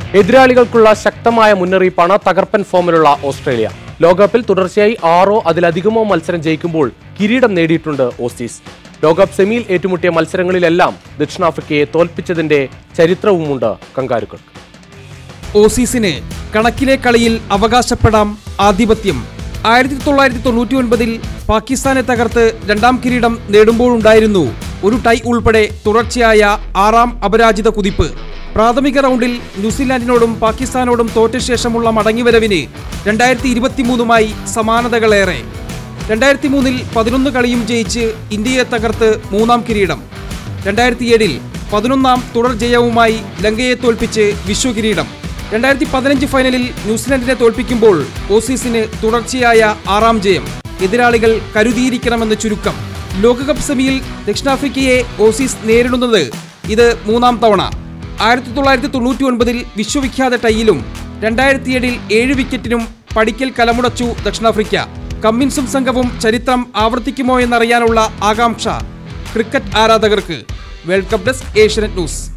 എതിരാളികൾക്കുള്ള ശക്തമായ മുന്നറിയിപ്പാണ് തകർപ്പൻ ഫോമിലുള്ള ഓസ്ട്രേലിയ ലോകകപ്പിൽ തുടർച്ചയായി ആറോ അതിലധികമോ മത്സരം ജയിക്കുമ്പോൾ കിരീടം നേടിയിട്ടുണ്ട് ഓസീസ് ലോകകപ്പ് സെമിയിൽ ഏറ്റുമുട്ടിയ മത്സരങ്ങളിലെല്ലാം ദക്ഷിണാഫ്രിക്കയെ തോൽപ്പിച്ചതിന്റെ ചരിത്രവുമുണ്ട് കങ്കാരുക്കൾക്ക് ഓസീസിന് കണക്കിലെ കളിയിൽ അവകാശപ്പെടാം ആധിപത്യം ആയിരത്തി തൊള്ളായിരത്തി തൊണ്ണൂറ്റി ഒൻപതിൽ പാകിസ്ഥാനെ തകർത്ത് രണ്ടാം കിരീടം നേടുമ്പോഴുണ്ടായിരുന്നു ഒരു ടൈ ഉൾപ്പെടെ തുടർച്ചയായ ആറാം അപരാജിത കുതിപ്പ് പ്രാഥമിക റൗണ്ടിൽ ന്യൂസിലാൻഡിനോടും പാകിസ്ഥാനോടും തോറ്റ ശേഷമുള്ള മടങ്ങിവരവിന് രണ്ടായിരത്തി ഇരുപത്തിമൂന്നുമായി സമാനതകളേറെ രണ്ടായിരത്തി മൂന്നിൽ പതിനൊന്ന് കളിയും ജയിച്ച് ഇന്ത്യയെ തകർത്ത് മൂന്നാം കിരീടം രണ്ടായിരത്തി ഏഴിൽ പതിനൊന്നാം തുടർ ജയവുമായി ലങ്കയെ തോൽപ്പിച്ച് വിശ്വകിരീടം രണ്ടായിരത്തി പതിനഞ്ച് ഫൈനലിൽ ന്യൂസിലൻഡിനെ തോൽപ്പിക്കുമ്പോൾ ഓസീസിന് തുടർച്ചയായ ആറാം ജയം എതിരാളികൾ കരുതിയിരിക്കണമെന്ന് ചുരുക്കം ലോകകപ്പ് സെമിയിൽ ദക്ഷിണാഫ്രിക്കയെ ഓസീസ് നേരിടുന്നത് ഇത് മൂന്നാം തവണ ആയിരത്തി തൊള്ളായിരത്തി തൊണ്ണൂറ്റി ഒൻപതിൽ വിശ്വവിഖ്യാത ടൈയിലും രണ്ടായിരത്തി ഏഴിൽ ഏഴ് വിക്കറ്റിനും പടിക്കൽ കലമുടച്ചു ദക്ഷിണാഫ്രിക്ക കമ്മിൻസും സംഘവും ചരിത്രം ആവർത്തിക്കുമോ എന്നറിയാനുള്ള ആകാംക്ഷ ക്രിക്കറ്റ് ആരാധകർക്ക് world cup desk Asianet news